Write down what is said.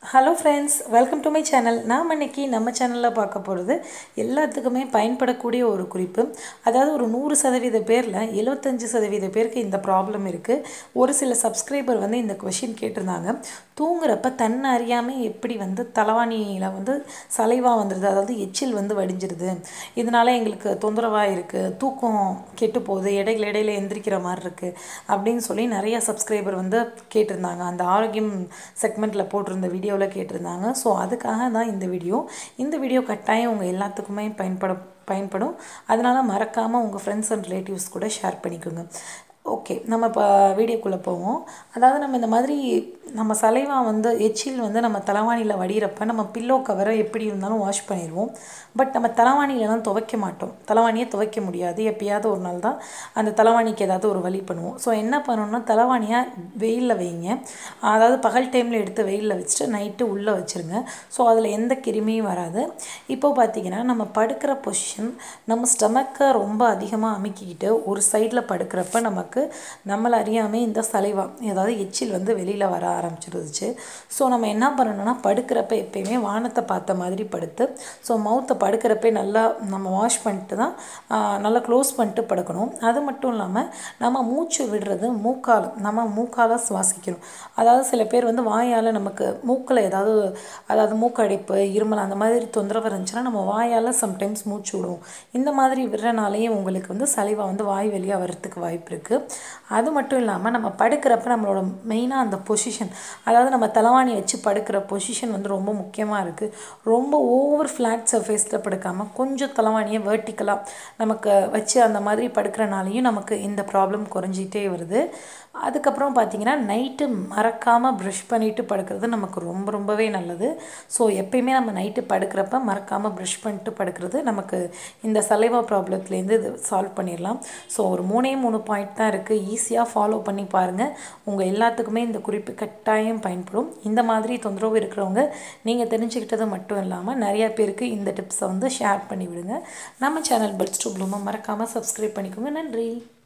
hello friends welcome to my channel நாம் இன்னைக்கு நம்ம சேனலில் பார்க்க போகிறது எல்லாத்துக்குமே பயன்படக்கூடிய ஒரு குறிப்பு அதாவது ஒரு நூறு சதவீத பேரில் எழுபத்தஞ்சு சதவீத பேருக்கு இந்த ப்ராப்ளம் இருக்குது ஒரு சில சப்ஸ்கிரைபர் வந்து இந்த கொஷின் கேட்டிருந்தாங்க தூங்குறப்ப தன்னை அறியாமல் எப்படி வந்து தலைவாணியில் வந்து சலைவா வந்துடுது அதாவது எச்சில் வந்து வடிஞ்சிருது இதனால் எங்களுக்கு தொந்தரவாக இருக்குது தூக்கம் கெட்டு போகுது இடையில இடையில எந்திரிக்கிற மாதிரி இருக்குது அப்படின்னு சொல்லி நிறைய சப்ஸ்கிரைபர் வந்து கேட்டிருந்தாங்க அந்த ஆரோக்கியம் செக்மெண்ட்டில் போட்டிருந்த வீடியோவில் கேட்டிருந்தாங்க ஸோ அதுக்காக தான் இந்த வீடியோ இந்த வீடியோ கட்டாயம் உங்கள் எல்லாத்துக்குமே பயன்பட பயன்படும் அதனால் மறக்காமல் உங்கள் ஃப்ரெண்ட்ஸ் அண்ட் ரிலேட்டிவ்ஸ் கூட ஷேர் பண்ணிக்கோங்க ஓகே நம்ம இப்போ வீடியோக்குள்ளே போவோம் அதாவது நம்ம இந்த மாதிரி நம்ம சலைவா வந்து எச்சில் வந்து நம்ம தலைவாணியில் வடிகிறப்ப நம்ம பில்லோ கவரை எப்படி இருந்தாலும் வாஷ் பண்ணிடுவோம் பட் நம்ம தலைவாணியிலலாம் துவைக்க மாட்டோம் தலைவாணியை துவைக்க முடியாது எப்பயாவது ஒரு நாள் தான் அந்த தலைவாணிக்கு ஏதாவது ஒரு வழி பண்ணுவோம் ஸோ என்ன பண்ணணும்னா தலைவாணியை வெயிலில் வைங்க அதாவது பகல் டைமில் எடுத்து வெயிலில் வச்சுட்டு நைட்டு உள்ளே வச்சுருங்க ஸோ அதில் எந்த கிருமியும் வராது இப்போ பார்த்தீங்கன்னா நம்ம படுக்கிற பொசிஷன் நம்ம ஸ்டமக்கை ரொம்ப அதிகமாக அமுக்கிக்கிட்டு ஒரு சைடில் படுக்கிறப்ப நமக்கு நம்மளை அறியாமல் இந்த சலைவா ஏதாவது எச்சில் வந்து வெளியில் வர ஆரம்பிச்சிருந்துச்சு ஸோ நம்ம என்ன பண்ணணும்னா படுக்கிறப்ப எப்பயுமே வானத்தை பார்த்த மாதிரி படுத்து ஸோ மவுத்தை படுக்கிறப்பே நல்லா நம்ம வாஷ் பண்ணிட்டு தான் நல்லா க்ளோஸ் பண்ணிட்டு படுக்கணும் அது மட்டும் இல்லாமல் நம்ம மூச்சு விடுறது மூக்கால் நம்ம மூக்கால் சுவாசிக்கணும் அதாவது சில பேர் வந்து வாயால் நமக்கு மூக்கில் ஏதாவது அதாவது மூக்கடைப்பு இருமல் அந்த மாதிரி தொந்தரவு இருந்துச்சுன்னா நம்ம வாயால் சம்டைம்ஸ் மூச்சு விடுவோம் இந்த மாதிரி விடுறனாலேயே உங்களுக்கு வந்து சளிவா வந்து வாய் வழியாக வரத்துக்கு வாய்ப்பு இருக்குது அது மட்டும் இல்லாமல் நம்ம படுக்கிறப்ப நம்மளோட மெயினாக அந்த பொசிஷன் அதாவது நம்ம தலைவாணி வச்சு படுக்கிற பொசிஷன் வந்து ரொம்ப முக்கியமாக இருக்குது ரொம்ப ஓவர் ஃப்ளாட் சர்ஃபேஸில் படுக்காமல் கொஞ்சம் தலைவாணியை வேர்ட்டிக்கலாக நமக்கு வச்சு அந்த மாதிரி படுக்கிறனாலையும் நமக்கு இந்த ப்ராப்ளம் குறைஞ்சிட்டே வருது அதுக்கப்புறம் பார்த்திங்கன்னா நைட்டு மறக்காமல் ப்ரஷ் பண்ணிவிட்டு படுக்கிறது நமக்கு ரொம்ப ரொம்பவே நல்லது ஸோ எப்பயுமே நம்ம நைட்டு படுக்கிறப்ப மறக்காமல் ப்ரஷ் பண்ணிட்டு படுக்கிறது நமக்கு இந்த சலைவா ப்ராப்ளத்துலேருந்து இது சால்வ் பண்ணிடலாம் ஸோ ஒரு மூணே மூணு பாயிண்ட் தான் இருக்குது ஈஸியாக ஃபாலோ பண்ணி பாருங்கள் உங்கள் எல்லாத்துக்குமே இந்த குறிப்பு கட்டாயம் பயன்படும் இந்த மாதிரி தொந்தரவு இருக்கிறவங்க நீங்கள் தெரிஞ்சுக்கிட்டது மட்டும் இல்லாமல் நிறையா பேருக்கு இந்த டிப்ஸை வந்து ஷேர் பண்ணி விடுங்க நம்ம சேனல் பட்ஸ் டு ப்ளூமை மறக்காமல் சப்ஸ்கிரைப் பண்ணிக்கோங்க நன்றி